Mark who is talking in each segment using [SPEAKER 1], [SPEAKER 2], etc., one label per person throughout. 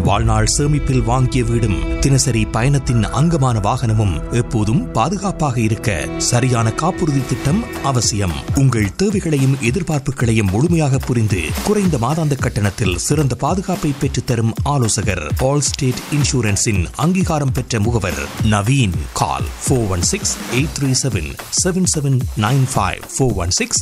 [SPEAKER 1] வாழ்நாள் சேமிப்பில் வாங்கிய வீடும் தினசரி பயணத்தின் அங்கமான வாகனமும் எப்போதும் பாதுகாப்பாக இருக்க சரியான காப்புறுதி திட்டம் அவசியம் உங்கள் தேவைகளையும் எதிர்பார்ப்புகளையும் முழுமையாக புரிந்து குறைந்த மாதாந்த கட்டணத்தில் சிறந்த பாதுகாப்பை பெற்றுத்தரும் ஆலோசகர் ஆல் ஸ்டேட் இன்சூரன்ஸின் அங்கீகாரம் பெற்ற முகவர் Naveen call four one six eight three seven seven seven nine five four one six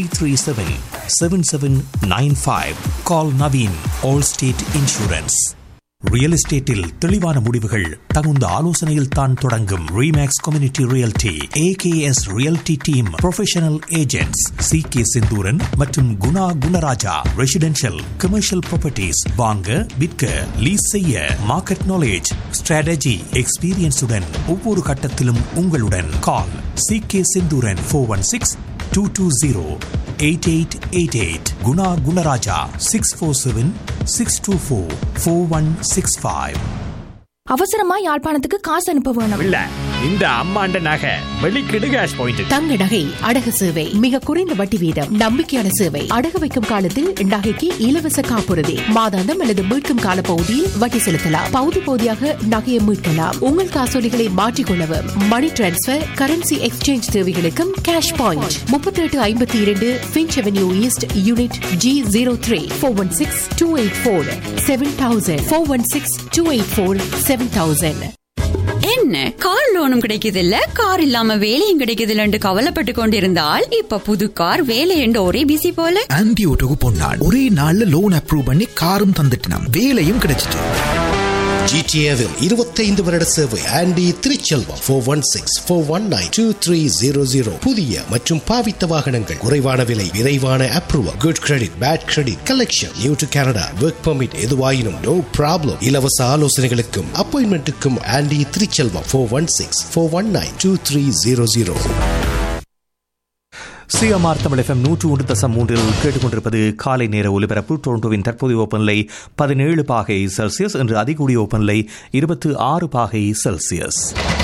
[SPEAKER 1] 837-7795. Call Naveen, Allstate Insurance. Real எஸ்டேட்டில் தெளிவான முடிவுகள் தகுந்த ஆலோசனையில் தான் தொடங்கும் Remax community realty AKS realty team professional agents C K Sinthuran மற்றும் Guna Gunarajah residential commercial properties வாங்க விற்க லீஸ் செய்ய மார்க்கெட் நாலேஜ் ஸ்ட்ராட்டஜி எக்ஸ்பீரியன்ஸுடன் ஒவ்வொரு கட்டத்திலும் உங்களுடன் call C K Sinthuran four one six two two zero eight eight eight eight Guna Gunarajah six four seven six two four four one six five
[SPEAKER 2] அவசரமா யாழ்ப்பாணத்துக்கு காசு அனுப்ப வேணும்
[SPEAKER 3] இல்ல இந்த அம்மாண்ட நகை வெளிக்கிடு கேஷ் பாயிண்ட்
[SPEAKER 4] தங்க நகை அடகு சேவை மிக குறைந்த வட்டி வீதம் நம்பிக்கையான சேவை அடகு வைக்கும் காலத்தில் நகைக்கு இலவச காப்புறுதி மாதாந்தம் அல்லது மீட்கும் கால பகுதியில் வட்டி செலுத்தலாம் பகுதி பகுதியாக நகையை மீட்கலாம் உங்கள் காசோலிகளை மாற்றிக்கொள்ளவும் மணி டிரான்ஸ்பர் கரன்சி எக்ஸ்சேஞ்ச் தேவைகளுக்கும் கேஷ் பாயிண்ட் முப்பத்தி எட்டு ஐம்பத்தி இரண்டு Finch avenue east unit G zero three four one six two eight four seven thousand four one six two eight four seven thousand
[SPEAKER 5] என்ன கார் லோனும் கிடைக்குது இல்ல கார் இல்லாம வேலையும் கிடைக்குது இல்லன்னு கவலைப்பட்டு கொண்டிருந்தால் இப்ப புது கார் வேலை என்று ஒரே பிசி போல
[SPEAKER 6] ஆன்டி ஓட்டோக்கு பொன்னாள் ஒரே நாள்ல லோன் அப்ரூவ் பண்ணி காரும் தந்துட்டினாம் வேலையும் கிடைச்சிட்டு
[SPEAKER 7] ஜிடிஏவில் இருபத்தைந்து வருட சேவை Andy Thiruchelvam four one six four one nine two three zero zero புதிய மற்றும் பாவித்த வாகனங்கள் குறைவான விலை விரைவான approval good credit bad credit collection new to Canada work permit எதுவாயினும் நோ ப்ராப்ளம் இலவச ஆலோசனைகளுக்கும் அப்பாயின்மெண்ட்டுக்கும் Andy Thiruchelvam four one six four one nine two three zero zero
[SPEAKER 1] CMR Tamil FM நூற்று ஒன்று தசம் மூன்றில் கேட்டுக்கொண்டிருப்பது காலை நேர ஒலிபரப்பு டொரண்டோவின் தற்போதைய ஓப்பன்லை பதினேழு பாகை செல்சியஸ் என்று அதிகூடிய ஓப்பன்லை இருபத்து ஆறு பாகை செல்சியஸ்